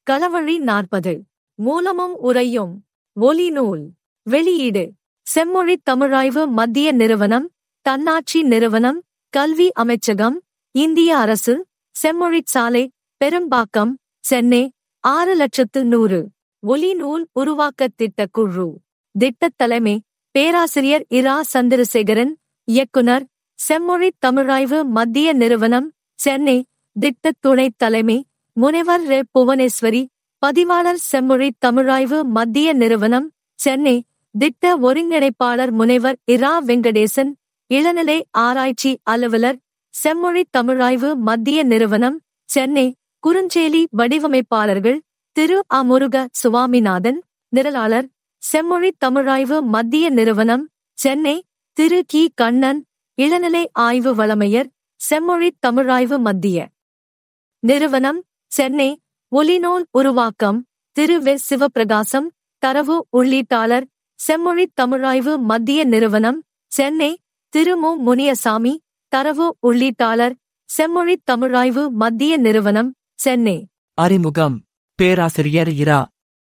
களவழி நாற்பது மூலமும் உரையும் ஒலி நூல் வெளியீடு செம்மொழி தமிழாய்வு மத்திய நிறுவனம் தன்னாட்சி நிறுவனம் கல்வி அமைச்சகம் இந்திய அரசு செம்மொழிச் சாலை பெரும்பாக்கம் சென்னை ஆறு லட்சத்து நூறு ஒலி நூல் உருவாக்கத் திட்ட குழு திட்டத் தலைமை பேராசிரியர் இரா சந்திரசேகரன் இயக்குனர் செம்மொழி தமிழாய்வு மத்திய நிறுவனம் சென்னை திட்டத் துணைத் தலைமை முனைவர் ரெ புவனேஸ்வரி பதிவாளர் செம்மொழி தமிழாய்வு மத்திய நிறுவனம் சென்னை திட்ட ஒருங்கிணைப்பாளர் முனைவர் இரா வெங்கடேசன் இளநிலை ஆராய்ச்சி அலுவலர் செம்மொழி தமிழாய்வு மத்திய நிறுவனம் சென்னை குறுஞ்செய்தி வடிவமைப்பாளர்கள் திரு அ முருக சுவாமிநாதன் நிரலாளர் செம்மொழி தமிழாய்வு மத்திய நிறுவனம் சென்னை திரு கி கண்ணன் இளநிலை ஆய்வு வழமையர் செம்மொழி தமிழாய்வு மத்திய நிறுவனம் சென்னை ஒலிநூல் உருவாக்கம் திரு வெ சிவபிரகாசம் தரவு உள்ளீட்டாளர் செம்மொழி தமிழாய்வு மத்திய நிறுவனம் சென்னை திரு மு முனியசாமி தரவு உள்ளீட்டாளர் செம்மொழி தமிழாய்வு மத்திய நிறுவனம் சென்னை அறிமுகம் பேராசிரியர் இரா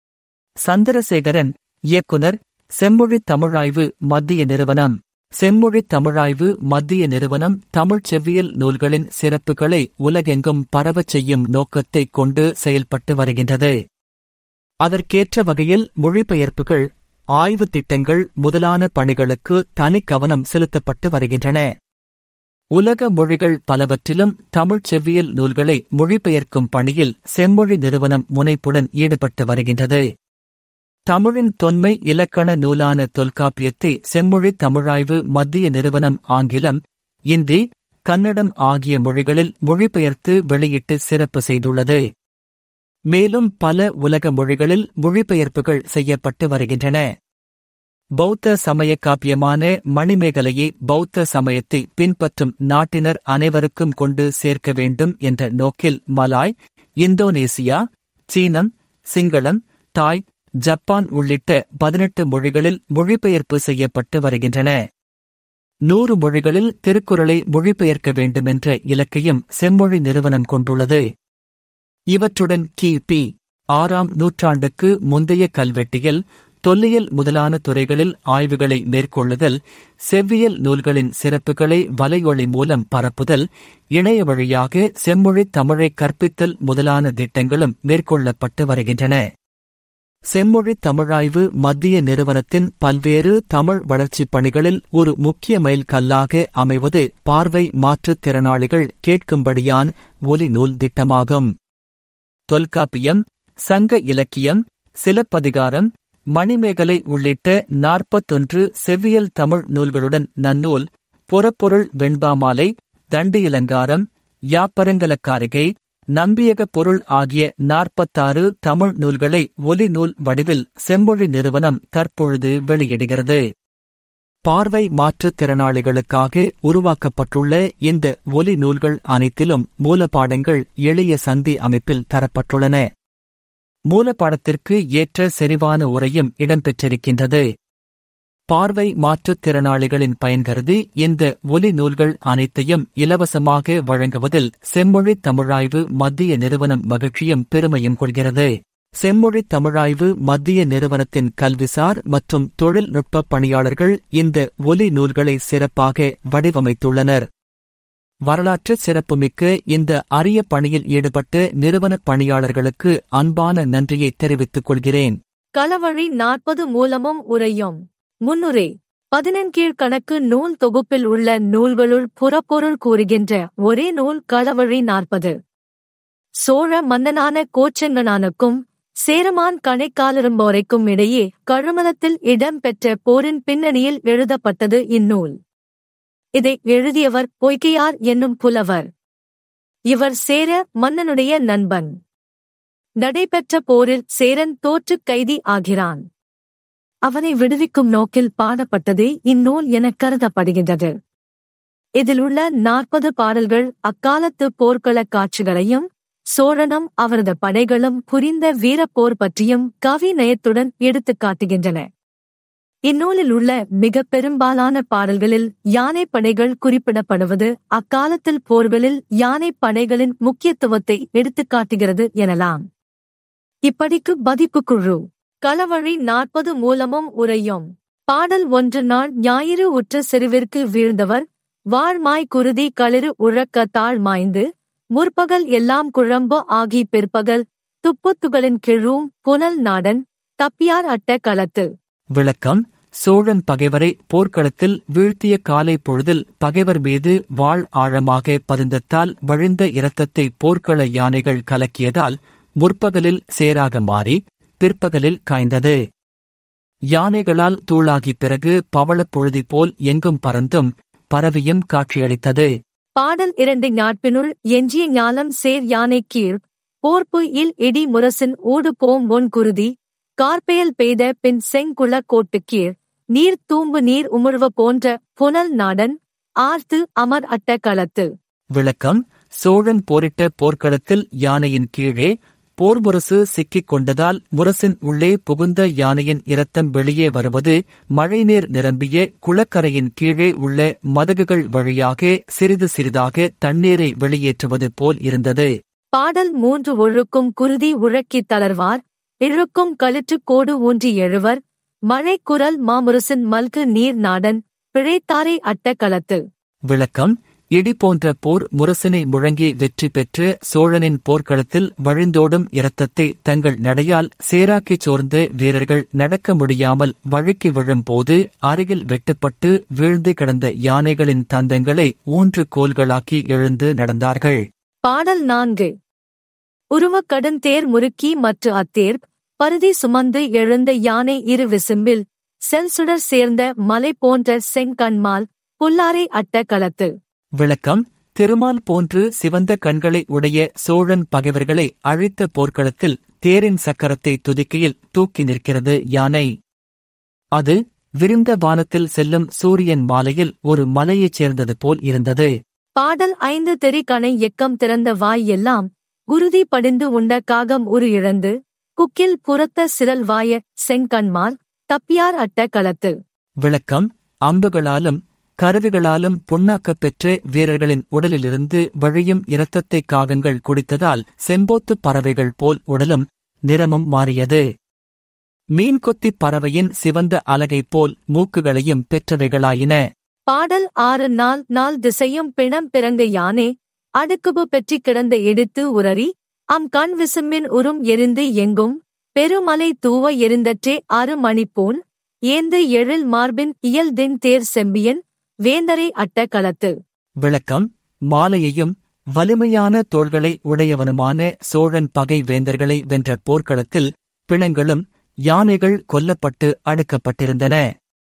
சந்திரசேகரன் இயக்குனர் செம்மொழி தமிழாய்வு மத்திய நிறுவனம் செம்மொழி தமிழாய்வு மத்திய நிறுவனம் தமிழ்ச் செவ்வியல் நூல்களின் சிறப்புகளை உலகெங்கும் பரவச் செய்யும் நோக்கத்தைக் கொண்டு செயல்பட்டு வருகின்றது அதற்கேற்ற வகையில் மொழிபெயர்ப்புகள் ஆய்வுத் திட்டங்கள் முதலான பணிகளுக்கு தனி கவனம் செலுத்தப்பட்டு வருகின்றன உலக மொழிகள் பலவற்றிலும் தமிழ்ச் செவ்வியல் நூல்களை மொழிபெயர்க்கும் பணியில் செம்மொழி நிறுவனம் முனைப்புடன் ஈடுபட்டு வருகின்றது தமிழின் தொன்மை இலக்கண நூலான தொல்காப்பியத்தை செம்மொழி தமிழாய்வு மத்திய நிறுவனம் ஆங்கிலம் இந்தி கன்னடம் ஆகிய மொழிகளில் மொழிபெயர்த்து வெளியிட்டு சிறப்பு செய்துள்ளது மேலும் பல உலக மொழிகளில் மொழிபெயர்ப்புகள் செய்யப்பட்டு வருகின்றன பௌத்த சமய காப்பியமான மணிமேகலையை பௌத்த சமயத்தை பின்பற்றும் நாட்டினர் அனைவருக்கும் கொண்டு சேர்க்க வேண்டும் என்ற நோக்கில் மலாய் இந்தோனேசியா சீனம் சிங்களம் தாய் ஜப்பான் உள்ளிட்ட பதினெட்டு மொழிகளில் மொழிபெயர்ப்பு செய்யப்பட்டு வருகின்றன நூறு மொழிகளில் திருக்குறளை மொழிபெயர்க்க வேண்டுமென்ற இலக்கையும் செம்மொழி நிறுவனம் கொண்டுள்ளது இவற்றுடன் கி பி ஆறாம் நூற்றாண்டுக்கு முந்தைய கல்வெட்டியல் தொல்லியல் முதலான துறைகளில் ஆய்வுகளை மேற்கொள்ளுதல் செவ்வியல் நூல்களின் சிறப்புகளை வலையொலி மூலம் பரப்புதல் இணைய வழியாக செம்மொழி தமிழை கற்பித்தல் முதலான திட்டங்களும் மேற்கொள்ளப்பட்டு வருகின்றன செம்மொழி தமிழாய்வு மத்திய நிறுவனத்தின் பல்வேறு தமிழ் வளர்ச்சிப் பணிகளில் ஒரு முக்கிய மைல் கல்லாக அமைவது பார்வை மாற்றுத் திறனாளிகள் கேட்கும்படியான் ஒலி நூல் திட்டமாகும் தொல்காப்பியம் சங்க இலக்கியம் சிலப்பதிகாரம் மணிமேகலை உள்ளிட்ட நாற்பத்தொன்று செவ்வியல் தமிழ் நூல்களுடன் நன்னூல் புறப்பொருள் வெண்பாமாலை தண்டு இலங்காரம் யாப்பரங்கலக்காரிகை நம்பியக பொருள் ஆகிய நாற்பத்தாறு தமிழ் நூல்களை ஒலி நூல் வடிவில் செம்மொழி நிறுவனம் தற்பொழுது வெளியிடுகிறது பார்வை மாற்றுத் திறனாளிகளுக்காக உருவாக்கப்பட்டுள்ள இந்த ஒலி நூல்கள் அனைத்திலும் மூலப்பாடங்கள் எளிய சந்தி அமைப்பில் தரப்பட்டுள்ளன மூலப்பாடத்திற்கு ஏற்ற செறிவான உரையும் இடம்பெற்றிருக்கின்றது பார்வை மாற்றுத் திறனாளிகளின் பயன் கருதி இந்த ஒலி நூல்கள் அனைத்தையும் இலவசமாக வழங்குவதில் செம்மொழி தமிழாய்வு மத்திய நிறுவனம் மகிழ்ச்சியும் பெருமையும் கொள்கிறது செம்மொழி தமிழாய்வு மத்திய நிறுவனத்தின் கல்விசார் மற்றும் தொழில்நுட்ப பணியாளர்கள் இந்த ஒலி நூல்களை சிறப்பாக வடிவமைத்துள்ளனர் வரலாற்று சிறப்புமிக்க இந்த அரிய பணியில் ஈடுபட்ட நிறுவன பணியாளர்களுக்கு அன்பான நன்றியை தெரிவித்துக் கொள்கிறேன் களவழி நாற்பது மூலமும் உரையும் முன்னுரை பதினெண்கீழ் கணக்கு நூல் தொகுப்பில் உள்ள நூல்களுள் புறப்பொருள் கூறுகின்ற ஒரே நூல் களவழி நாற்பது சோழ மன்னனான கோச்செங்கனானுக்கும் சேரமான் கணைக்காலிரும்போரைக்கும் இடையே கழுமலத்தில் இடம்பெற்ற போரின் பின்னணியில் எழுதப்பட்டது இந்நூல் இதை எழுதியவர் பொய்கையார் என்னும் புலவர் இவர் சேர மன்னனுடைய நண்பன் நடைபெற்ற போரில் சேரன் தோற்றுக் கைதி ஆகிறான் அவனை விடுவிக்கும் நோக்கில் பாடப்பட்டதே இந்நூல் எனக் கருதப்படுகின்றது இதில் உள்ள நாற்பது பாடல்கள் அக்காலத்து போர்க்களக் காட்சிகளையும் சோழனும் அவரது படைகளும் புரிந்த வீரப்போர் பற்றியும் கவி நயத்துடன் எடுத்துக் காட்டுகின்றன இந்நூலில் உள்ள மிக பெரும்பாலான பாடல்களில் யானைப் படைகள் குறிப்பிடப்படுவது அக்காலத்தில் போர்களில் யானைப் படைகளின் முக்கியத்துவத்தை எடுத்துக் காட்டுகிறது எனலாம் இப்படிக்கு பதிப்பு குழு களவழி நாற்பது மூலமும் உரையும் பாடல் ஒன்று நாள் ஞாயிறு உற்ற செருவிற்கு வீழ்ந்தவர் வாழ்மாய் குருதி களிறு உழக்க தாழ் மாய்ந்து முற்பகல் எல்லாம் குழம்பு ஆகி பிற்பகல் துப்புத்துகளின் கிழும் புனல் நாடன் தப்பியார் அட்ட களத்து விளக்கம் சோழன் பகைவரை போர்க்களத்தில் வீழ்த்திய காலை பொழுதில் பகைவர் மீது வாழ் ஆழமாக பதிந்தத்தால் வழிந்த இரத்தத்தை போர்க்கள யானைகள் கலக்கியதால் முற்பகலில் சேராக மாறி பிற்பகலில் காய்ந்தது யானைகளால் தூளாகி பிறகு பவளப் பொழுதி போல் எங்கும் பறந்தும் பரவியும் காட்சியளித்தது பாடல் இரண்டு ஞாட்பினுள் எஞ்சிய ஞாலம் சேர் யானை கீழ் போர்ப்பு இல் இடி முரசின் ஊடு போம் ஒன் குருதி கார்பெயல் பெய்த பின் செங்குள கோட்டு கீழ் நீர் தூம்பு நீர் உமிழ்வ போன்ற புனல் நாடன் ஆர்த்து அமர் அட்ட களத்து விளக்கம் சோழன் போரிட்ட போர்க்களத்தில் யானையின் கீழே போர் முரசு சிக்கிக் கொண்டதால் முரசின் உள்ளே புகுந்த யானையின் இரத்தம் வெளியே வருவது மழைநீர் நிரம்பிய குளக்கரையின் கீழே உள்ள மதகுகள் வழியாக சிறிது சிறிதாக தண்ணீரை வெளியேற்றுவது போல் இருந்தது பாடல் மூன்று ஒழுக்கும் குருதி உழக்கித் தளர்வார் இழுக்கும் களிற்று கோடு ஊன்றி எழுவர் மழை குரல் மாமுரசின் மல்கு நீர் நாடன் பிழைத்தாரை அட்ட களத்து விளக்கம் இடி போன்ற போர் முரசினை முழங்கி வெற்றி பெற்று சோழனின் போர்க்களத்தில் வழிந்தோடும் இரத்தத்தை தங்கள் நடையால் சேராக்கிச் சோர்ந்த வீரர்கள் நடக்க முடியாமல் வழுக்கி விழும்போது அருகில் வெட்டுப்பட்டு வீழ்ந்து கிடந்த யானைகளின் தந்தங்களை ஊன்று கோல்களாக்கி எழுந்து நடந்தார்கள் பாடல் நான்கு உருவக் கடுந்தேர் முறுக்கி மற்ற அத்தேர் பருதி சுமந்து எழுந்த யானை இரு விசும்பில் செல்சுடர் சேர்ந்த மலை போன்ற செங்கண்மால் புல்லாரை அட்ட களத்து விளக்கம் திருமால் போன்று சிவந்த கண்களை உடைய சோழன் பகைவர்களை அழித்த போர்க்களத்தில் தேரின் சக்கரத்தை துதிக்கையில் தூக்கி நிற்கிறது யானை அது விரிந்த வானத்தில் செல்லும் சூரியன் மாலையில் ஒரு மலையைச் சேர்ந்தது போல் இருந்தது பாடல் ஐந்து தெரி கணை எக்கம் திறந்த வாய் எல்லாம் குருதி படிந்து உண்ட காகம் உரு இழந்து குக்கில் புறத்த சிரல் வாய செங்கண்மால் தப்பியார் அட்ட களத்து விளக்கம் அம்புகளாலும் கருவிகளாலும் புண்ணாக்கப் பெற்ற வீரர்களின் உடலிலிருந்து வழியும் இரத்தத்தைக் காகங்கள் குடித்ததால் செம்போத்துப் பறவைகள் போல் உடலும் நிறமும் மாறியது மீன் கொத்திப் பறவையின் சிவந்த அலகைப் போல் மூக்குகளையும் பெற்றவைகளாயின பாடல் ஆறு நாள் நாள் திசையும் பிணம் பிறங்க யானே அடுக்குபு பெற்றி கிடந்த எடுத்து உரறி அம் கண் விசும்பின் உரும் எரிந்து எங்கும் பெருமலை தூவ எரிந்தற்றே ஆறு மணிப்போன் ஏந்து எழில் மார்பின் இயல்தின் தேர் செம்பியன் வேந்தரை அட்ட களத்து விளக்கம் மாலையையும் வலிமையான தோள்களை உடையவனுமான சோழன் பகை வேந்தர்களை வென்ற போர்க்களத்தில் பிணங்களும் யானைகள் கொல்லப்பட்டு அடுக்கப்பட்டிருந்தன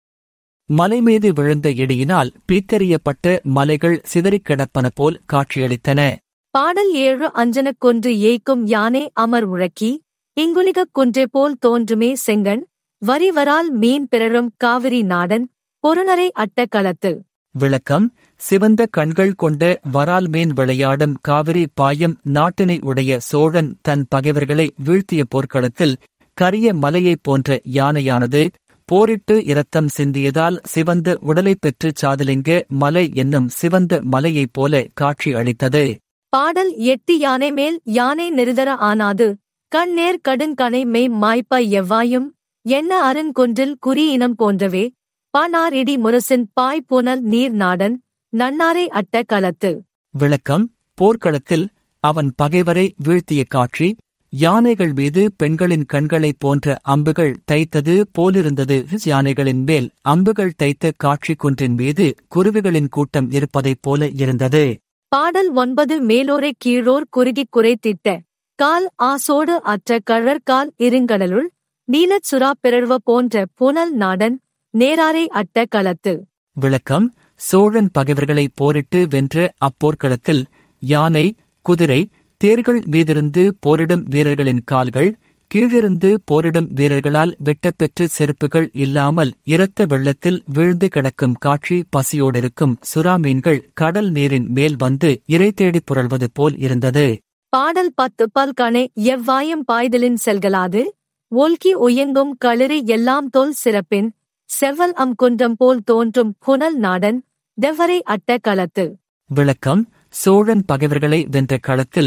மலை மீது விழுந்த இடியினால் பீத்தறியப்பட்ட மலைகள் சிதறிக் கிடப்பன போல் காட்சியளித்தன பாடல் ஏழு அஞ்சனக் கொன்று ஏய்க்கும் யானை அமர் உழக்கி இங்குலிகக் குன்றே போல் தோன்றுமே செங்கண் வரிவரால் மீன் பிறரும் காவிரி நாடன் பொருணரை அட்ட களத்து விளக்கம் சிவந்த கண்கள் கொண்ட வரால் மீன் விளையாடும் காவிரி பாயம் நாட்டினை உடைய சோழன் தன் பகைவர்களை வீழ்த்திய போர்க்களத்தில் கரிய மலையைப் போன்ற யானையானது போரிட்டு இரத்தம் சிந்தியதால் சிவந்த உடலைப் பெற்றுச் சாதலிங்க மலை என்னும் சிவந்த மலையைப் போல காட்சி அளித்தது பாடல் எட்டு யானை மேல் யானை நெருதர ஆனாது கண்ணேர் கடுங்கனை மெய் மாய்ப்ப எவ்வாயும் என்ன அருங்கொன்றில் குறி இனம் போன்றவே பானார் இடி முரசின் பாய் புனல் நீர் நாடன் நன்னாரை அட்ட களத்து விளக்கம் போர்க்களத்தில் அவன் பகைவரை வீழ்த்திய காட்சி யானைகள் மீது பெண்களின் கண்களைப் போன்ற அம்புகள் தைத்தது போலிருந்தது யானைகளின் மேல் அம்புகள் தைத்த காட்சி குன்றின் மீது குருவிகளின் கூட்டம் இருப்பதைப் போல இருந்தது பாடல் ஒன்பது மேலோரை கீழோர் குறுகிக் குறைத்திட்ட கால் ஆசோடு அற்ற கழற்கால் இருங்கடலுள் நீலச் சுறா பிறழ்வ போன்ற புனல் நாடன் நேராரை அட்ட களத்து விளக்கம் சோழன் பகைவர்களை போரிட்டு வென்ற அப்போர்க்களத்தில் யானை குதிரை தேர்கள் மீதிருந்து போரிடும் வீரர்களின் கால்கள் கீழிருந்து போரிடும் வீரர்களால் வெட்டப்பெற்று செருப்புகள் இல்லாமல் இரத்த வெள்ளத்தில் வீழ்ந்து கிடக்கும் காட்சி பசியோடிருக்கும் சுறா மீன்கள் கடல் நீரின் மேல் வந்து இறை தேடிப் புரள்வது போல் இருந்தது பாடல் பத்து பல்கணை எவ்வாயும் பாய்தலின் செல்களாது ஒல்கி உயங்கும் களிறு எல்லாம் தோல் சிறப்பின் செவ்வல் அம் குன்றம் போல் தோன்றும் புனல் நாடன் தெவரை அட்ட களத்து விளக்கம் சோழன் பகைவர்களை வென்ற களத்தில்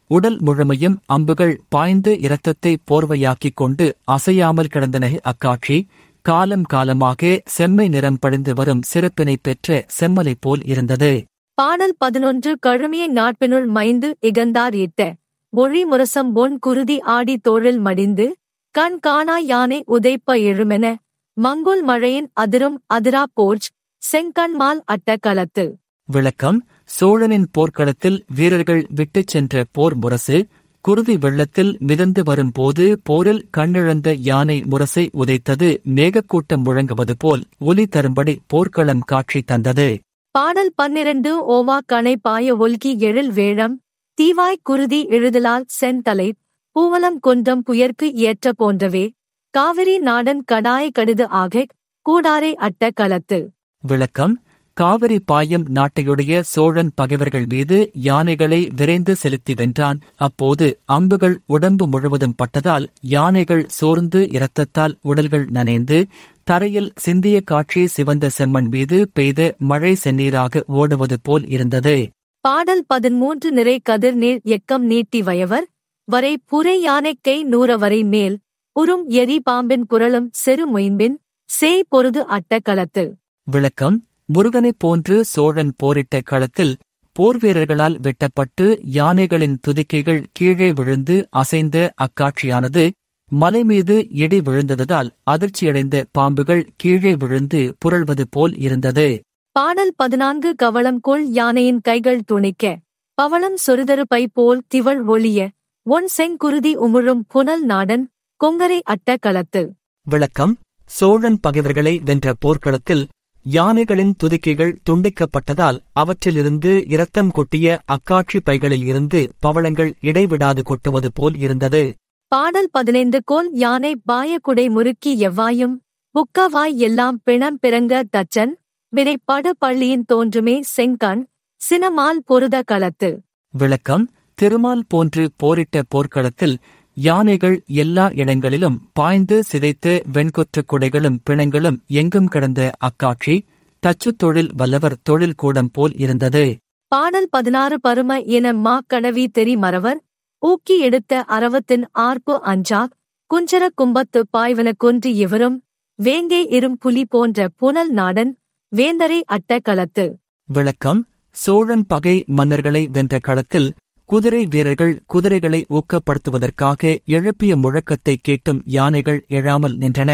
உடல் முழுமையும் அம்புகள் பாய்ந்து இரத்தத்தை போர்வையாக்கிக் கொண்டு அசையாமல் கிடந்தன அக்காட்சி காலம் காலமாக செம்மை நிறம் படிந்து வரும் சிறப்பினை பெற்ற செம்மலை போல் இருந்தது பாடல் பதினொன்று கழுமிய நாட்பினுள் மைந்து இகந்தார் இட்ட மொழி முரசம் பொன் குருதி ஆடி தோழில் மடிந்து கண் காணா யானை உதைப்ப எழுமென மங்குல் மழையின் அதிரும் அதிரா போர்ச் செங்கண்மால் அட்ட களத்து விளக்கம் சோழனின் போர்க்களத்தில் வீரர்கள் விட்டுச் சென்ற போர் முரசு குருதி வெள்ளத்தில் மிதந்து வரும்போது போரில் கண்ணிழந்த யானை முரசை உதைத்தது மேகக்கூட்டம் முழங்குவது போல் ஒலி தரும்படி போர்க்களம் காட்சி தந்தது பாடல் பன்னிரண்டு ஓவா கணை பாய ஒல்கி எழில் வேழம் தீவாய் குருதி எழுதலால் செந்தலை பூவலம் கொன்றம் புயர்க்கு ஏற்ற போன்றவே காவிரி நாடன் கடாய கடிது ஆக கூடாரை அட்ட களத்து விளக்கம் காவிரி பாயம் நாட்டையுடைய சோழன் பகைவர்கள் மீது யானைகளை விரைந்து செலுத்தி வென்றான் அப்போது அம்புகள் உடம்பு முழுவதும் பட்டதால் யானைகள் சோர்ந்து இரத்தத்தால் உடல்கள் நனைந்து தரையில் சிந்திய காட்சி சிவந்த செம்மண் மீது பெய்த மழை செந்நீராக ஓடுவது போல் இருந்தது பாடல் பதிமூன்று நிறை கதிர் நீர் எக்கம் நீட்டி வயவர் வரை புரை யானைக்கை நூற வரை மேல் உறும் எரி பாம்பின் குரலும் செரு மொயம்பின் சேய் பொருது அட்ட களத்து விளக்கம் முருகனைப் போன்று சோழன் போரிட்ட களத்தில் போர் வீரர்களால் வெட்டப்பட்டு யானைகளின் துதிக்கைகள் கீழே விழுந்து அசைந்த அக்காட்சியானது மலை மீது இடி விழுந்ததால் அதிர்ச்சியடைந்த பாம்புகள் கீழே விழுந்து புரள்வது போல் இருந்தது பாடல் பதினான்கு கவளம் கொள் யானையின் கைகள் துணிக்க பவளம் சொருதரு பை போல் திவள் ஒளிய ஒன் செங்குருதி உமிழும் புனல் நாடன் கொங்கரை அட்ட களத்து விளக்கம் சோழன் பகைவர்களை வென்ற போர்க்களத்தில் யானைகளின் துதிக்கைகள் துண்டிக்கப்பட்டதால் அவற்றிலிருந்து இரத்தம் கொட்டிய அக்காட்சி பைகளில் இருந்து பவளங்கள் இடைவிடாது கொட்டுவது போல் இருந்தது பாடல் பதினைந்து கோல் யானை பாயக்குடை முறுக்கி எவ்வாயும் புக்கவாய் எல்லாம் பிணம் பிறங்க தச்சன் வினைப்படு பள்ளியின் தோன்றுமே செங்கண் சினமால் பொருத களத்து விளக்கம் திருமால் போன்று போரிட்ட போர்க்களத்தில் யானைகள் எல்லா இடங்களிலும் பாய்ந்து சிதைத்த வெண்கொற்றக் குடைகளும் பிணங்களும் எங்கும் கிடந்த அக்காட்சி தச்சுத் தொழில் வல்லவர் தொழில் கூடம் போல் இருந்தது பாடல் பதினாறு பரும என மா கணவி தெரி மறவர் ஊக்கி எடுத்த அரவத்தின் ஆர்ப்பு அஞ்சாக் குஞ்சர கும்பத்து பாய்வன கொன்று இவரும் வேங்கை இரும் புலி போன்ற புனல் நாடன் வேந்தரை அட்ட களத்து விளக்கம் சோழன் பகை மன்னர்களை வென்ற களத்தில் குதிரை வீரர்கள் குதிரைகளை ஊக்கப்படுத்துவதற்காக எழுப்பிய முழக்கத்தை கேட்டும் யானைகள் எழாமல் நின்றன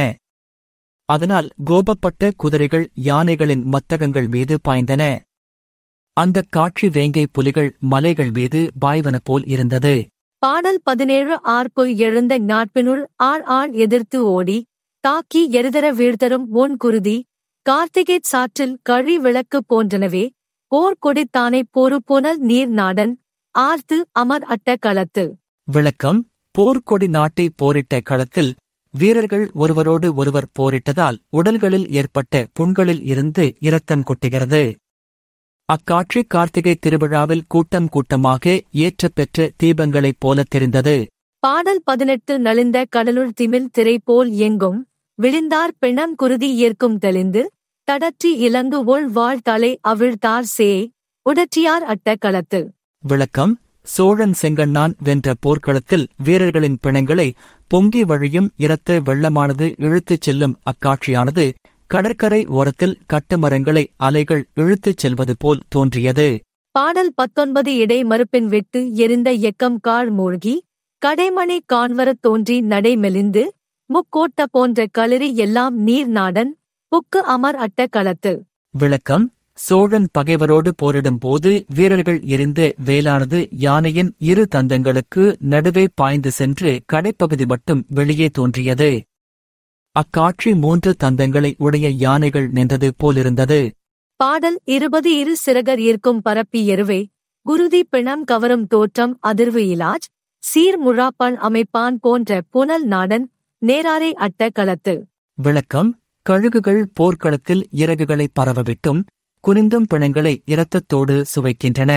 அதனால் கோபப்பட்ட குதிரைகள் யானைகளின் மத்தகங்கள் மீது பாய்ந்தன அந்தக் காட்சி வேங்கை புலிகள் மலைகள் மீது பாய்வன போல் இருந்தது பாடல் பதினேழு ஆர்ப்பு எழுந்த நாட்பினுள் ஆள் ஆள் எதிர்த்து ஓடி தாக்கி எருதர வீழ்த்தரும் ஒன் குருதி கார்த்திகைச் சாற்றில் கழி விளக்கு போன்றனவே போர் கொடித்தானை போரு புனல் நீர் நாடன் ஆர்த்து அமர் அட்ட களத்து விளக்கம் போர்க்கொடி நாட்டை போரிட்ட களத்தில் வீரர்கள் ஒருவரோடு ஒருவர் போரிட்டதால் உடல்களில் ஏற்பட்ட புண்களில் இருந்து இரத்தம் கொட்டுகிறது அக்காட்சி கார்த்திகை திருவிழாவில் கூட்டம் கூட்டமாக ஏற்றப் பெற்ற தீபங்களைப் போலத் தெரிந்தது பாடல் பதினெட்டு நலிந்த கடலுள் திமில் திரை போல் எங்கும் விழிந்தார் பிணம் குருதி ஏற்கும் தெளிந்து தடற்றி இலங்கு உள் வாழ் தலை அவிழ்த்தார் சே உடற்றியார் அட்ட களத்து விளக்கம் சோழன் செங்கண்ணான் வென்ற போர்க்களத்தில் வீரர்களின் பிணங்களை பொங்கி வழியும் இரத்த வெள்ளமானது இழுத்துச் செல்லும் அக்காட்சியானது கடற்கரை ஓரத்தில் கட்டுமரங்களை அலைகள் இழுத்துச் செல்வது போல் தோன்றியது பாடல் பத்தொன்பது இடை மறுப்பின் விட்டு எரிந்த எக்கம் கால் மூழ்கி கடைமணி காண்வரத் தோன்றி நடை மெலிந்து முக்கோட்ட போன்ற களிரி எல்லாம் நீர் நாடன் புக்கு அமர் அட்ட களத்து விளக்கம் சோழன் பகைவரோடு போரிடும் போது வீரர்கள் எரிந்த வேலானது யானையின் இரு தந்தங்களுக்கு நடுவே பாய்ந்து சென்று கடைப்பகுதி மட்டும் வெளியே தோன்றியது அக்காட்சி மூன்று தந்தங்களை உடைய யானைகள் நின்றது போலிருந்தது பாடல் இருபது இரு சிறகர் ஈர்க்கும் பரப்பி எருவே குருதி பிணம் கவரும் தோற்றம் அதிர்வு இலாஜ் சீர் முழாப்பண் அமைப்பான் போன்ற புனல் நாடன் நேராரை அட்ட களத்து விளக்கம் கழுகுகள் போர்க்களத்தில் இறகுகளை பரவவிட்டும் குனிந்தும் பிணங்களை இரத்தத்தோடு சுவைக்கின்றன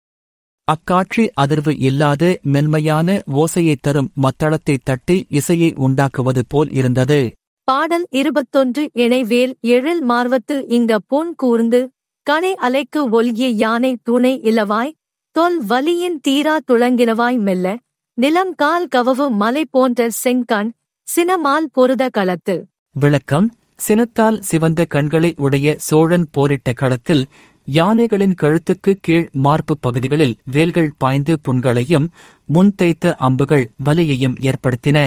அக்காட்சி அதிர்வு இல்லாத மென்மையான ஓசையைத் தரும் மத்தளத்தைத் தட்டி இசையை உண்டாக்குவது போல் இருந்தது பாடல் இருபத்தொன்று இணைவேல் எழில் மார்வத்து இங்க பொன் கூர்ந்து கனை அலைக்கு ஒல்கிய யானை துணை இலவாய் தொல் வலியின் தீரா துளங்கினவாய் மெல்ல நிலம் கால் கவவு மலை போன்ற செங்கண் சினமால் பொருத களத்து விளக்கம் சினத்தால் சிவந்த கண்களை உடைய சோழன் போரிட்ட களத்தில் யானைகளின் கழுத்துக்கு கீழ் மார்பு பகுதிகளில் வேல்கள் பாய்ந்து புண்களையும் முன் தைத்த அம்புகள் வலியையும் ஏற்படுத்தின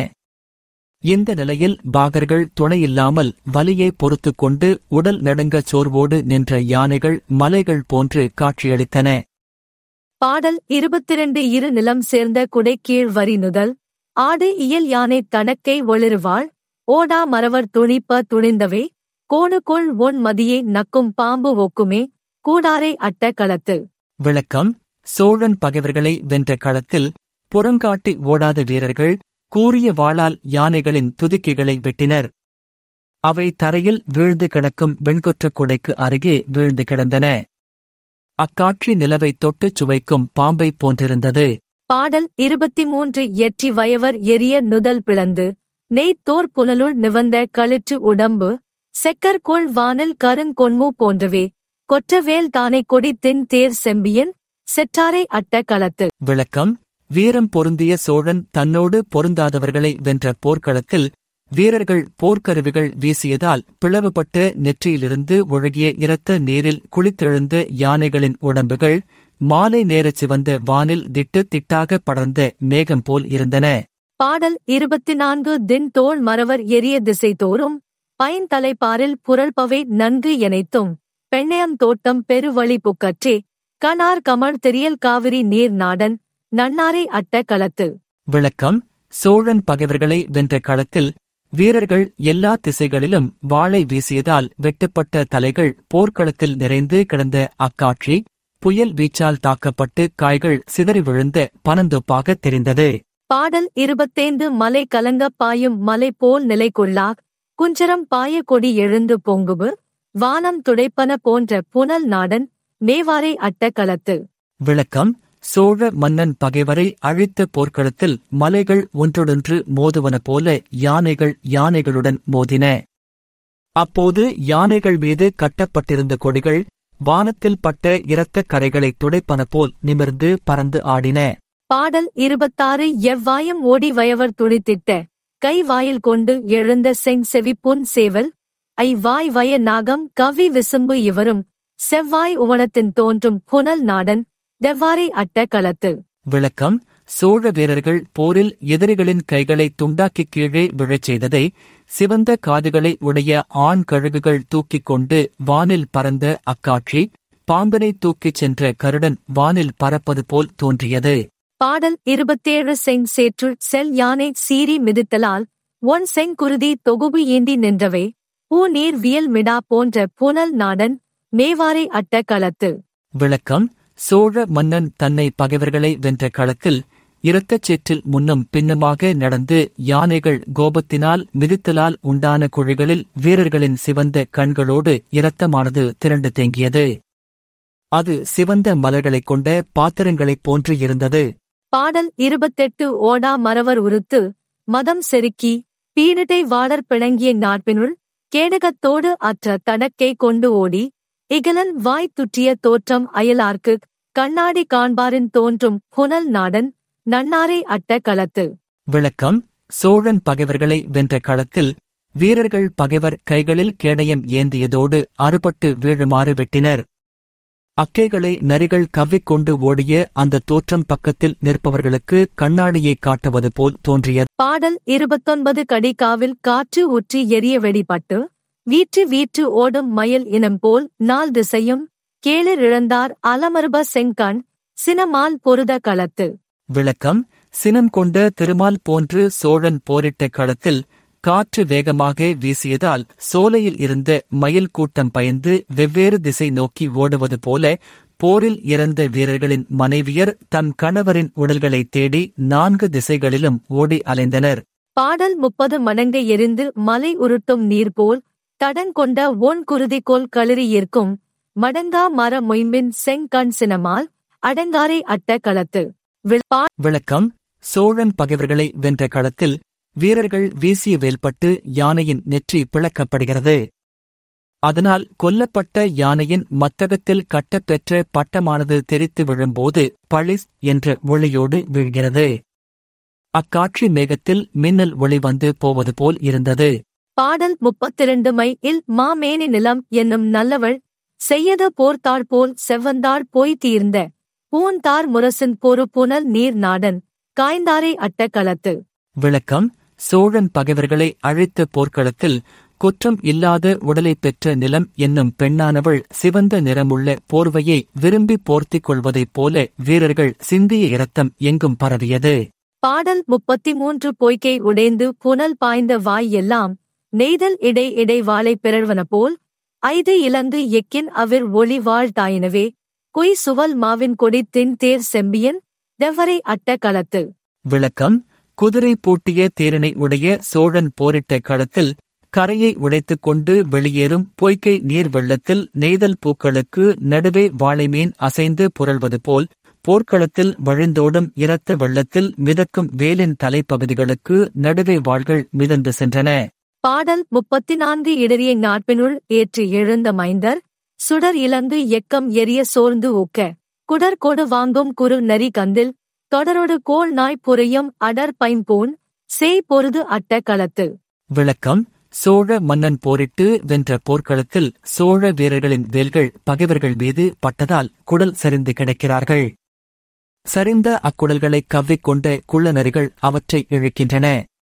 இந்த நிலையில் பாகர்கள் துணையில்லாமல் வலியை பொறுத்துக் கொண்டு உடல் நடுங்க சோர்வோடு நின்ற யானைகள் மலைகள் போன்று காட்சியளித்தன பாடல் இருபத்திரண்டு இரு நிலம் சேர்ந்த குடை கீழ் வரி நுதல் ஆடு இயல் யானை தனக்கை ஒளிருவாள் ஓடா மறவர் துணிப்ப துணிந்தவே கோணுகொள் ஒன் மதியை நக்கும் பாம்பு ஒக்குமே கூடாரை அட்ட களத்து விளக்கம் சோழன் பகைவர்களை வென்ற களத்தில் புறங்காட்டி ஓடாத வீரர்கள் கூரிய வாளால் யானைகளின் துதிக்கைகளை வெட்டினர் அவை தரையில் வீழ்ந்து கிடக்கும் வெண்கொற்றக் குடைக்கு அருகே வீழ்ந்து கிடந்தன அக்காட்சி நிலவை தொட்டுச் சுவைக்கும் பாம்பை போன்றிருந்தது பாடல் இருபத்தி மூன்று எற்றி வயவர் எரிய நுதல் பிளந்து நெய்த்தோர் புனலுள் நிவந்த களிற்று உடம்பு செக்கர்கோள் வானில் கருங்கொன்மு போன்றவே கொற்றவேல் தானை கொடி தென் தேர் செம்பியன் செற்றாரை அட்ட களத்து விளக்கம் வீரம் பொருந்திய சோழன் தன்னோடு பொருந்தாதவர்களை வென்ற போர்க்களத்தில் வீரர்கள் போர்க்கருவிகள் வீசியதால் பிளவுபட்ட நெற்றியிலிருந்து ஒழுகிய இரத்த நீரில் குளித்தெழுந்த யானைகளின் உடம்புகள் மாலை நேரச் சிவந்த வானில் திட்டு திட்டாக படர்ந்த மேகம் போல் இருந்தன பாடல் இருபத்தி நான்கு தின் தோள் மறவர் எரிய திசை தோறும் பைன் தலைப்பாரில் புரள்பவை நன்கு எனைத்தும் பெண்ணையம் தோட்டம் பெருவழி புக்கற்றே கனார் கமழ் தெரியல் காவிரி நீர் நாடன் நன்னாரை அட்ட களத்து விளக்கம் சோழன் பகைவர்களை வென்ற களத்தில் வீரர்கள் எல்லா திசைகளிலும் வாளை வீசியதால் வெட்டுப்பட்ட தலைகள் போர்க்களத்தில் நிறைந்து கிடந்த அக்காட்சி புயல் வீச்சால் தாக்கப்பட்டு காய்கள் சிதறி விழுந்த பனந்தொப்பாக தெரிந்தது பாடல் இருபத்தைந்து மலை கலங்க பாயும் மலை போல் நிலை கொள்ளாக் குஞ்சரம் பாய கொடி எழுந்து பொங்குபு வானம் துடைப்பன போன்ற புனல் நாடன் மேவாரை அட்ட களத்து விளக்கம் சோழ மன்னன் பகைவரை அழித்த போர்க்களத்தில் மலைகள் ஒன்றொடொன்று மோதுவன போல யானைகள் யானைகளுடன் மோதின அப்போது யானைகள் மீது கட்டப்பட்டிருந்த கொடிகள் வானத்தில் பட்ட இரத்தக் கரைகளை துடைப்பன போல் நிமிர்ந்து பறந்து ஆடின பாடல் இருபத்தாறு எவ்வாயம் ஓடி வயவர் துணித்திட்ட கை வாயில் கொண்டு எழுந்த செங் செவிப்புன் சேவல் ஐ வாய் வய நாகம் கவி விசும்பு இவரும் செவ்வாய் உவனத்தின் தோன்றும் புனல் நாடன் தெவ்வாரை அட்ட களத்து விளக்கம் சோழ வீரர்கள் போரில் எதிரிகளின் கைகளை துண்டாக்கி கீழே விழச் செய்ததை சிவந்த காதுகளை உடைய ஆண் கழுகுகள் தூக்கிக் கொண்டு வானில் பறந்த அக்காட்சி பாம்பினை தூக்கிச் சென்ற கருடன் வானில் பறப்பது போல் தோன்றியது பாடல் இருபத்தேழு செங் சேற்றுள் செல் யானை சீறி மிதித்தலால் ஒன் செங்குருதி தொகுபு ஏந்தி நின்றவை பூ நீர் வியல் மிடா போன்ற புனல் நாடன் மேவாரை அட்ட களத்து விளக்கம் சோழ மன்னன் தன்னை பகைவர்களை வென்ற களத்தில் இரத்தச் சேற்றில் முன்னும் பின்னுமாக நடந்து யானைகள் கோபத்தினால் மிதித்தலால் உண்டான குழிகளில் வீரர்களின் சிவந்த கண்களோடு இரத்தமானது திரண்டு தேங்கியது அது சிவந்த மலர்களைக் கொண்ட பாத்திரங்களைப் போன்று இருந்தது பாடல் இருபத்தெட்டு ஓடா மறவர் உருத்து மதம் செருக்கி பீனிட்டை வாடர் பிணங்கிய நாட்பினுள் கேடகத்தோடு அற்ற தடக்கை கொண்டு ஓடி இகலன் வாய் துற்றிய தோற்றம் அயலார்க்கு கண்ணாடி காண்பாரின் தோன்றும் புனல் நாடன் நன்னாரை அட்ட களத்து விளக்கம் சோழன் பகைவர்களை வென்ற களத்தில் வீரர்கள் பகைவர் கைகளில் கேடயம் ஏந்தியதோடு அறுபட்டு வீழுமாறு வெட்டினர் அக்கைகளை நரிகள் கவ்விக்கொண்டு ஓடிய அந்த தோற்றம் பக்கத்தில் நிற்பவர்களுக்கு கண்ணாடியை காட்டுவது போல் தோன்றியது பாடல் இருபத்தொன்பது கடிகாவில் காற்று ஊற்றி எரிய வெடிபட்டு வீற்று வீற்று ஓடும் மயில் இனம் போல் நால் திசையும் கேளிர் இழந்தார் அலமர்ப செங்கண் சினமால் பொருத களத்து விளக்கம் சினம் கொண்ட திருமால் போன்று சோழன் போரிட்ட களத்தில் காற்று வேகமாக வீசியதால் சோலையில் இருந்த மயில் கூட்டம் பயந்து வெவ்வேறு திசை நோக்கி ஓடுவது போல போரில் இறந்த வீரர்களின் மனைவியர் தம் கணவரின் உடல்களை தேடி நான்கு திசைகளிலும் ஓடி அலைந்தனர் பாடல் முப்பது மடங்கை எரிந்து மலை உருட்டும் நீர் போல் தடங்கொண்ட ஒன் குருதிக்கோல் களிறி இருக்கும் மடங்கா மர மொய்ம்பின் செங்கண் சினமால் அடங்காரை அட்ட களத்து வில்- பா- விளக்கம் சோழன் பகைவர்களை வென்ற களத்தில் வீரர்கள் வீசிய வேல்பட்டு யானையின் நெற்றி பிளக்கப்படுகிறது அதனால் கொல்லப்பட்ட யானையின் மத்தகத்தில் கட்டப்பெற்ற பட்டமானது தெரித்து விழும்போது பளிஸ் என்ற ஒளியோடு வீழ்கிறது அக்காட்சி மேகத்தில் மின்னல் ஒளி வந்து போவது போல் இருந்தது பாடல் முப்பத்திரண்டு மை இல் மாமேனி நிலம் என்னும் நல்லவள் செய்யத போர்த்தாள் போல் செவ்வந்தாள் போய் தீர்ந்த பூந்தார் முரசின் பொறு புனல் நீர் நாடன் காய்ந்தாரை அட்ட களத்து விளக்கம் சோழன் பகைவர்களை அழித்த போர்க்களத்தில் குற்றம் இல்லாத உடலைப் பெற்ற நிலம் என்னும் பெண்ணானவள் சிவந்த நிறமுள்ள போர்வையை விரும்பி போர்த்திக் கொள்வதைப் போல வீரர்கள் சிந்திய இரத்தம் எங்கும் பரவியது பாடல் முப்பத்தி மூன்று பொய்க்கை உடைந்து புனல் பாய்ந்த வாய் எல்லாம் நெய்தல் இடை இடை வாளை பிறழ்வன போல் ஐது இலந்து எக்கின் அவிர் ஒளி வாழ் தாயினவே குய் சுவல் மாவின் கொடி தின் தேர் செம்பியன் தெவரை அட்ட களத்து விளக்கம் குதிரை பூட்டிய தேரினை உடைய சோழன் போரிட்ட களத்தில் கரையை உடைத்துக் கொண்டு வெளியேறும் பொய்க்கை நீர் வெள்ளத்தில் நெய்தல் பூக்களுக்கு நடுவே வாழைமீன் அசைந்து புரள்வது போல் போர்க்களத்தில் வழிந்தோடும் இரத்த வெள்ளத்தில் மிதக்கும் வேலின் தலைப்பகுதிகளுக்கு நடுவே வாள்கள் மிதந்து சென்றன பாடல் முப்பத்தி நான்கு இடறிய நாட்பினுள் ஏற்றி எழுந்த மைந்தர் சுடர் இழந்து எக்கம் எரிய சோர்ந்து ஊக்க குடர் கொடு வாங்கும் குறு நரி கந்தில் தொடரொடு கோள் நாய் புரையும் அடர் பைம்பூன் சேய் பொருது அட்ட களத்து விளக்கம் சோழ மன்னன் போரிட்டு வென்ற போர்க்களத்தில் சோழ வீரர்களின் வேல்கள் பகைவர்கள் மீது பட்டதால் குடல் சரிந்து கிடக்கிறார்கள் சரிந்த அக்குடல்களைக் கவ்விக்கொண்ட குள்ளநரிகள் அவற்றை இழுக்கின்றன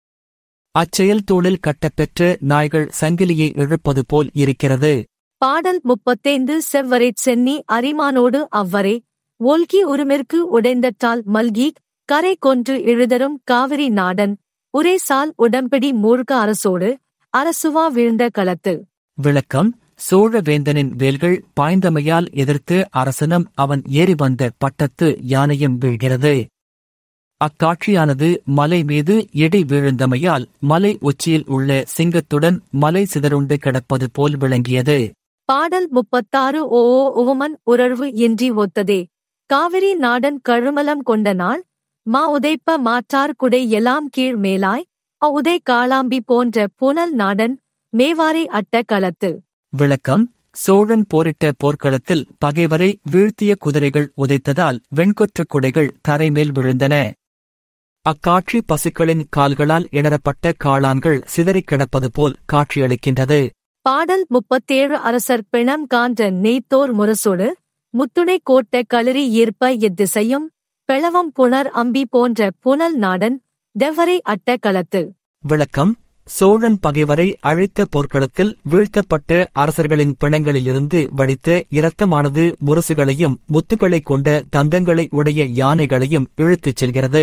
அச்செயல் தோளில் கட்டப்பெற்ற நாய்கள் சங்கிலியை இழுப்பது போல் இருக்கிறது பாடல் முப்பத்தைந்து செவ்வரைச் சென்னி அரிமானோடு அவ்வரே ஒல்கி உருமிற்கு உடைந்தட்டால் மல்கி கரை கொன்று இழுதரும் காவிரி நாடன் ஒரே சால் உடம்பிடி மூழ்க அரசோடு அரசுவா வீழ்ந்த களத்து விளக்கம் சோழவேந்தனின் வேல்கள் பாய்ந்தமையால் எதிர்த்து அரசனும் அவன் ஏறி வந்த பட்டத்து யானையும் வீழ்கிறது அக்காட்சியானது மலை மீது இடி வீழ்ந்தமையால் மலை உச்சியில் உள்ள சிங்கத்துடன் மலை சிதறுண்டு கிடப்பது போல் விளங்கியது பாடல் முப்பத்தாறு ஓ ஓ உவமன் உறழ்வு இன்றி ஒத்ததே காவிரி நாடன் கழுமலம் கொண்ட நாள் மா உதைப்ப மாற்றார் குடை எல்லாம் கீழ் மேலாய் அ உதை காளாம்பி போன்ற புனல் நாடன் மேவாரை அட்ட களத்து விளக்கம் சோழன் போரிட்ட போர்க்களத்தில் பகைவரை வீழ்த்திய குதிரைகள் உதைத்ததால் வெண்கொற்றக் குடைகள் தரைமேல் விழுந்தன அக்காட்சி பசுக்களின் கால்களால் இடரப்பட்ட காளான்கள் சிதறிக் கிடப்பது போல் காட்சியளிக்கின்றது பாடல் முப்பத்தேழு அரசர் பிணம் கான்ற நெய்த்தோர் முரசோடு முத்துணை கோட்ட களரி ஈர்ப்ப எத்திசையும் பிளவம் புனர் அம்பி போன்ற புனல் நாடன் தெவரை அட்ட களத்து விளக்கம் சோழன் பகைவரை அழித்த போர்க்களத்தில் வீழ்த்தப்பட்ட அரசர்களின் பிணங்களிலிருந்து வடித்த இரத்தமானது முரசுகளையும் முத்துக்களைக் கொண்ட தந்தங்களை உடைய யானைகளையும் இழுத்துச் செல்கிறது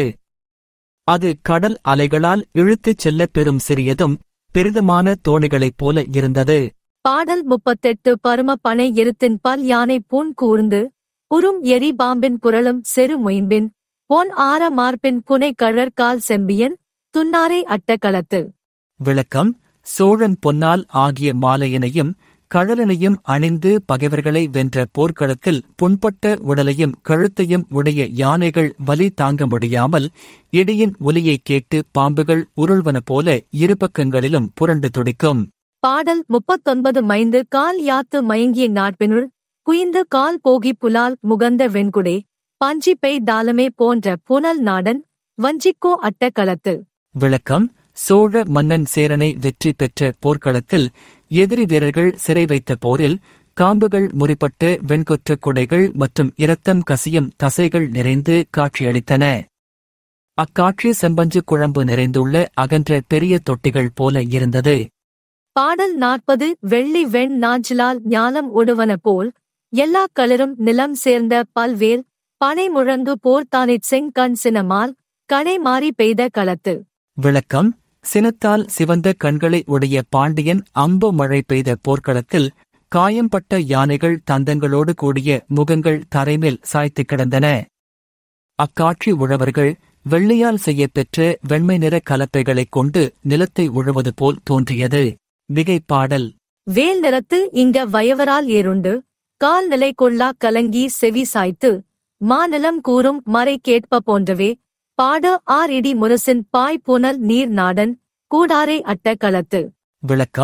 அது கடல் அலைகளால் இழுத்துச் செல்லப் பெறும் சிறியதும் பெரிதுமான தோணிகளைப் போல இருந்தது பாடல் முப்பத்தெட்டு பரும பனை எருத்தின் பல் யானை பூன் கூர்ந்து உறும் எரி பாம்பின் குரலும் செரு மொயம்பின் பொன் ஆர மார்பின் புனை கழற் கால் செம்பியன் துன்னாரை அட்ட களத்து விளக்கம் சோழன் பொன்னால் ஆகிய மாலையினையும் கழலனையும் அணிந்து பகைவர்களை வென்ற போர்க்களத்தில் புண்பட்ட உடலையும் கழுத்தையும் உடைய யானைகள் வலி தாங்க முடியாமல் இடியின் ஒலியைக் கேட்டு பாம்புகள் உருள்வன போல இருபக்கங்களிலும் புரண்டு துடிக்கும் பாடல் முப்பத்தொன்பது மைந்து கால் யாத்து மயங்கிய நாட்பினுள் குயிந்து கால் போகி புலால் முகந்த வெண்குடே பஞ்சி பெய் தாளமே போன்ற புனல் நாடன் வஞ்சிக்கோ அட்ட களத்து விளக்கம் சோழ மன்னன் சேரனை வெற்றி பெற்ற போர்க்களத்தில் எதிரி வீரர்கள் சிறை வைத்த போரில் காம்புகள் முறிப்பட்ட வெண்கொற்றக் குடைகள் மற்றும் இரத்தம் கசியும் தசைகள் நிறைந்து காட்சியளித்தன அக்காட்சி செம்பஞ்சு குழம்பு நிறைந்துள்ள அகன்ற பெரிய தொட்டிகள் போல இருந்தது பாடல் நாற்பது வெள்ளி வெண் நாஞ்சிலால் ஞானம் ஒடுவன போல் எல்லா களிரும் நிலம் சேர்ந்த பல்வேல் பனை முழங்கு போர்த்தானிற் செங்கண் சினமால் கணை மாறி பெய்த களத்து விளக்கம் சினத்தால் சிவந்த கண்களை உடைய பாண்டியன் அம்பு மழை பெய்த போர்க்களத்தில் காயம்பட்ட யானைகள் தந்தங்களோடு கூடிய முகங்கள் தரைமேல் சாய்த்து கிடந்தன அக்காட்சி உழவர்கள் வெள்ளியால் செய்யப்பெற்ற வெண்மை நிற கலப்பைகளைக் கொண்டு நிலத்தை உழுவது போல் தோன்றியது மிகைப்பாடல் வேல் நிறத்து இங்க வயவரால் ஏறுண்டு கால் நிலை கொள்ளா கலங்கி செவி சாய்த்து மாநிலம் கூறும் மறை கேட்ப போன்றவே பாட ஆர் இடி முரசின் பாய் புனல் நீர் நாடன் கூடாரை அட்ட களத்து விளக்கம்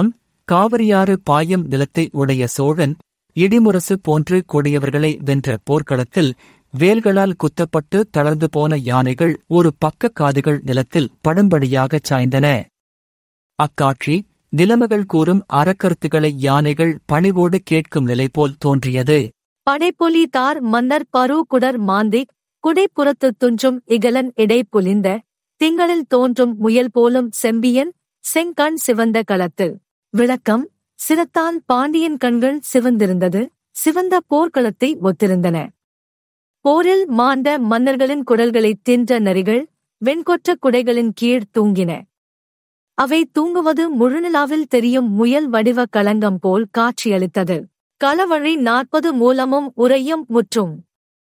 காவிரியாறு பாயும் நிலத்தை உடைய சோழன் இடிமுரசு போன்று கொடியவர்களை வென்ற போர்க்களத்தில் வேல்களால் குத்தப்பட்டு தளர்ந்து போன யானைகள் ஒரு பக்க காதுகள் நிலத்தில் படும்படியாகச் சாய்ந்தன அக்காட்சி நிலைமைகள் கூறும் அறக்கருத்துக்களை யானைகள் பணிவோடு கேட்கும் நிலை போல் தோன்றியது படைப்புலி தார் மன்னர் பரூகுடர் மாந்திக் குடைப்புறத்து துஞ்சும் இகலன் இடை புலிந்த திங்களில் தோன்றும் முயல் போலும் செம்பியன் செங்கண் சிவந்த களத்தில் விளக்கம் சிரத்தான் பாண்டியன் கண்கள் சிவந்திருந்தது சிவந்த போர்க்களத்தை ஒத்திருந்தன போரில் மாண்ட மன்னர்களின் குடல்களைத் தின்ற நரிகள் வெண்கொற்ற குடைகளின் கீழ் தூங்கின அவை தூங்குவது முழுநிலாவில் தெரியும் முயல் வடிவ களங்கம் போல் காட்சியளித்தது களவழி நாற்பது மூலமும் உரையும் முற்றும்